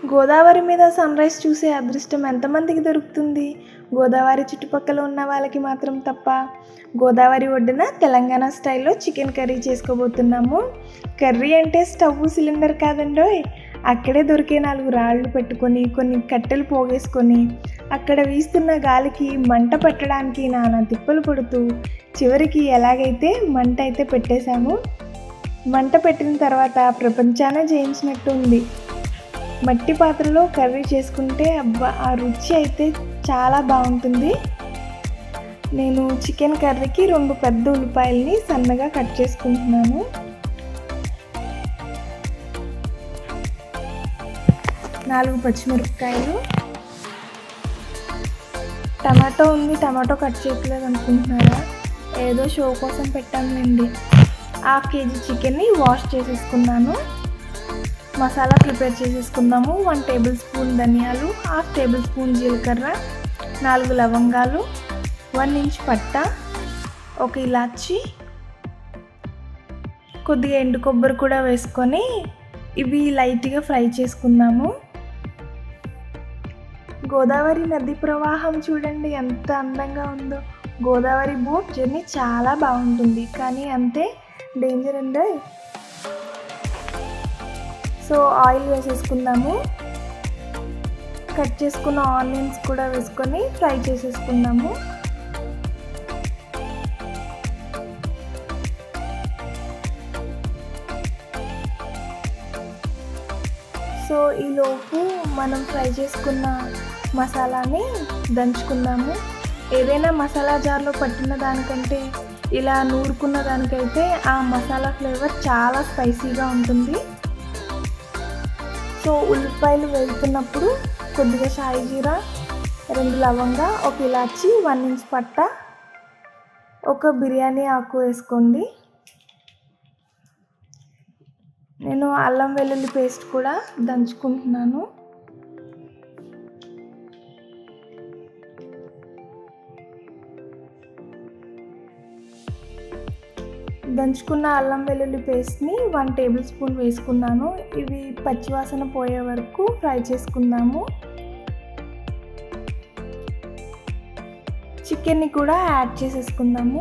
గోదావరి మీద sun rise చూసే అదృష్టం ఎంతమందికి దొరుకుతుంది గోదావరి చుట్టుపక్కల ఉన్న వాళ్ళకి మాత్రం తప్ప గోదావరి ఒడ్డున తెలంగాణ స్టైల్లో చికెన్ కర్రీ చేసుకోబోతున్నాము కర్రీ అంటే స్టవ్ సిలిండర్ కాదండోయ్ అక్కడే దొరికే నాలుగు రాళ్ళు పెట్టుకొని కొన్ని కట్టెలు పోగేసుకొని అక్కడ వీస్తున్న గాలికి మంట పెట్టడానికి నానా తిప్పలు పడుతూ చివరికి ఎలాగైతే మంట అయితే పెట్టేశాము మంట పెట్టిన తర్వాత ప్రపంచాన జయించినట్టు ఉంది మట్టి పాత్రలో కర్రీ చేసుకుంటే అబ్బా ఆ రుచి అయితే చాలా బాగుంటుంది నేను చికెన్ కర్రీకి రెండు పెద్ద ఉల్లిపాయల్ని సన్నగా కట్ చేసుకుంటున్నాను నాలుగు పచ్చిమిరపకాయలు టమాటో ఉంది టమాటో కట్ చేయట్లేదు అనుకుంటున్నారా ఏదో షో కోసం పెట్టానులేండి హాఫ్ కేజీ చికెన్ని వాష్ చేసేసుకున్నాను మసాలా ప్రిపేర్ చేసేసుకుందాము వన్ టేబుల్ స్పూన్ ధనియాలు హాఫ్ టేబుల్ స్పూన్ జీలకర్ర నాలుగు లవంగాలు వన్ ఇంచ్ పట్ట ఒక ఇలాచి కొద్దిగా ఎండు కొబ్బరి కూడా వేసుకొని ఇవి లైట్గా ఫ్రై చేసుకుందాము గోదావరి నది ప్రవాహం చూడండి ఎంత అందంగా ఉందో గోదావరి బోట్ జర్నీ చాలా బాగుంటుంది కానీ అంతే డేంజర్ అండి సో ఆయిల్ వేసేసుకుందాము కట్ చేసుకున్న ఆనియన్స్ కూడా వేసుకొని ఫ్రై చేసేసుకుందాము సో ఈలోపు మనం ఫ్రై చేసుకున్న మసాలాని దంచుకుందాము ఏదైనా మసాలా జార్లో పట్టిన దానికంటే ఇలా నూరుకున్న దానికైతే ఆ మసాలా ఫ్లేవర్ చాలా స్పైసీగా ఉంటుంది సో ఉల్లిపాయలు వేస్తున్నప్పుడు కొద్దిగా షాయి జీరా రెండు లవంగా ఒక ఇలాచి వన్ ఇంచ్ పట్ట ఒక బిర్యానీ ఆకు వేసుకోండి నేను అల్లం వెల్లుల్లి పేస్ట్ కూడా దంచుకుంటున్నాను దంచుకున్న అల్లం వెల్లుల్లి పేస్ట్ని వన్ టేబుల్ స్పూన్ వేసుకున్నాను ఇవి పచ్చివాసన పోయే వరకు ఫ్రై చేసుకుందాము చికెన్ని కూడా యాడ్ చేసేసుకుందాము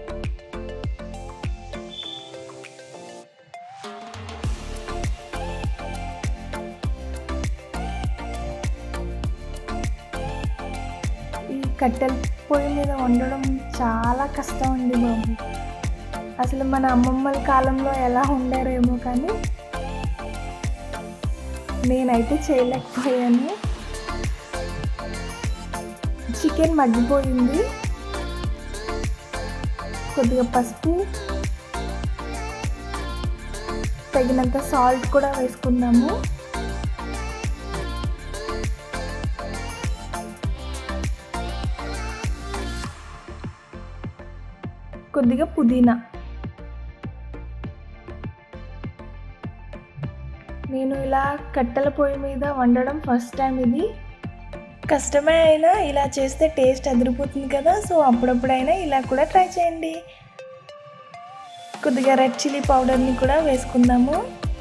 ఈ కట్టెల పొయ్యి మీద వండడం చాలా కష్టం అండి బాబు అసలు మన అమ్మమ్మల కాలంలో ఎలా ఉండారేమో కానీ నేనైతే చేయలేకపోయాను చికెన్ మగ్గిపోయింది కొద్దిగా పసుపు తగినంత సాల్ట్ కూడా వేసుకుందాము కొద్దిగా పుదీనా నేను ఇలా కట్టెల పొయ్యి మీద వండడం ఫస్ట్ టైం ఇది కష్టమే అయినా ఇలా చేస్తే టేస్ట్ అదిరిపోతుంది కదా సో అప్పుడప్పుడైనా ఇలా కూడా ట్రై చేయండి కొద్దిగా రెడ్ చిల్లీ పౌడర్ని కూడా వేసుకుందాము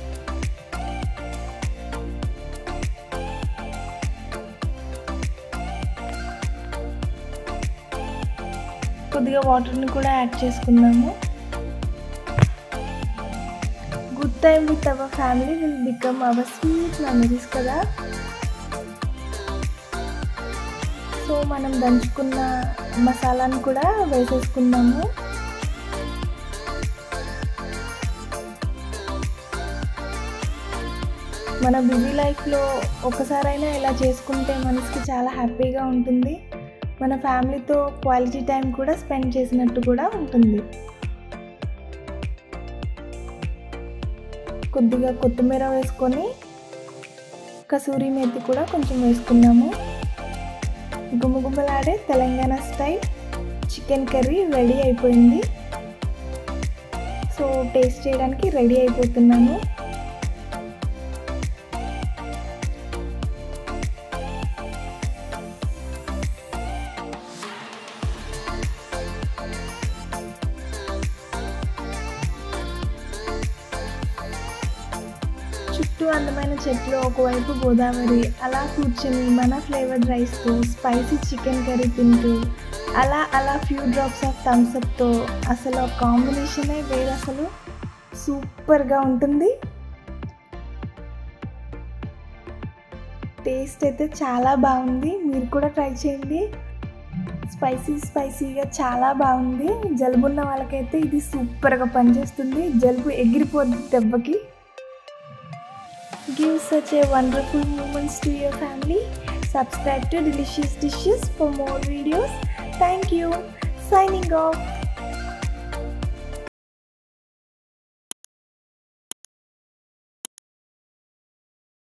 కొద్దిగా వాటర్ని కూడా యాడ్ చేసుకుందాము good time with our family will become our sweet memories కదా సో మనం దంచుకున్న మసాలాను కూడా వేసేసుకుందాము మన బిజీ లైఫ్లో ఒకసారైనా ఇలా చేసుకుంటే మనసుకి చాలా హ్యాపీగా ఉంటుంది మన ఫ్యామిలీతో క్వాలిటీ టైం కూడా స్పెండ్ చేసినట్టు కూడా ఉంటుంది కొద్దిగా కొత్తిమీర వేసుకొని కసూరి మేతి కూడా కొంచెం వేసుకుందాము గుమ్మగుమ్మలాడే Telangana style chicken curry ready అయిపోయింది సో టేస్ట్ చేయడానికి రెడీ అయిపోతున్నాను చుట్టూ అందమైన చెట్లు ఒకవైపు గోదావరి అలా కూర్చొని మన ఫ్లేవర్డ్ రైస్తో స్పైసీ చికెన్ కర్రీ తింటూ అలా అలా ఫ్యూ డ్రాప్స్ ఆఫ్ థమ్స్అప్తో అసలు ఆ కాంబినేషనే వేరే అసలు సూపర్గా ఉంటుంది టేస్ట్ అయితే చాలా బాగుంది మీరు కూడా ట్రై చేయండి స్పైసీ స్పైసీగా చాలా బాగుంది జలుబు ఉన్న వాళ్ళకైతే ఇది సూపర్గా పనిచేస్తుంది జలుబు ఎగిరిపోద్ది దెబ్బకి give such a wonderful moments to your family subscribe to delicious dishes for more videos. Thank you. Signing off.